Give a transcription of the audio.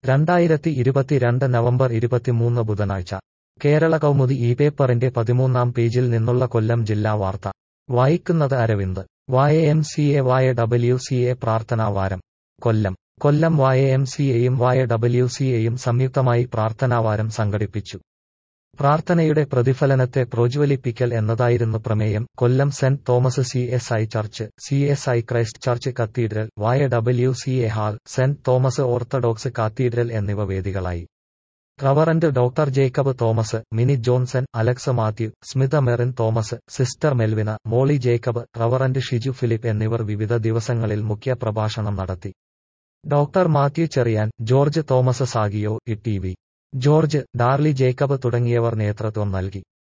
രണ്ടായിരത്തി ഇരുപത്തിരണ്ട് നവംബർ ഇരുപത്തിമൂന്ന് ബുധനാഴ്ച കേരള കൗമുദി ഈ പേപ്പറിന്റെ പതിമൂന്നാം പേജിൽ നിന്നുള്ള കൊല്ലം ജില്ലാ വാർത്ത വായിക്കുന്നത് Aravind Y M C A Y W C A പ്രാർത്ഥനാ വാരം കൊല്ലം കൊല്ലം വായ എം സി എയും വായ ഡബ്ല്യു സി എയും സംയുക്തമായി പ്രാർത്ഥനാവാരം സംഘടിപ്പിച്ചു പ്രാർത്ഥനയുടെ പ്രതിഫലനത്തെ പ്രോജ്വലിപ്പിക്കൽ എന്നതായിരുന്നു പ്രമേയം Kollam Saint Thomas C S I church C S I Christ church cathedral Y W C A hall Saint Thomas orthodox cathedral എന്നിവ വേദികളായി reverend doctor Jacob Thomas Mini Johnson Alex Mathew Smitha Merin Thomas sister Melvina Molly Jacob reverend Shiju Philip എന്നിവർ വിവിധ ദിവസങ്ങളിൽ മുഖ്യ പ്രഭാഷണം നടത്തി doctor Mathew Cherian George Thomas സാഗിയോ E T V George Darly Jacob തുടങ്ങിയവർ നേതൃത്വം നൽകി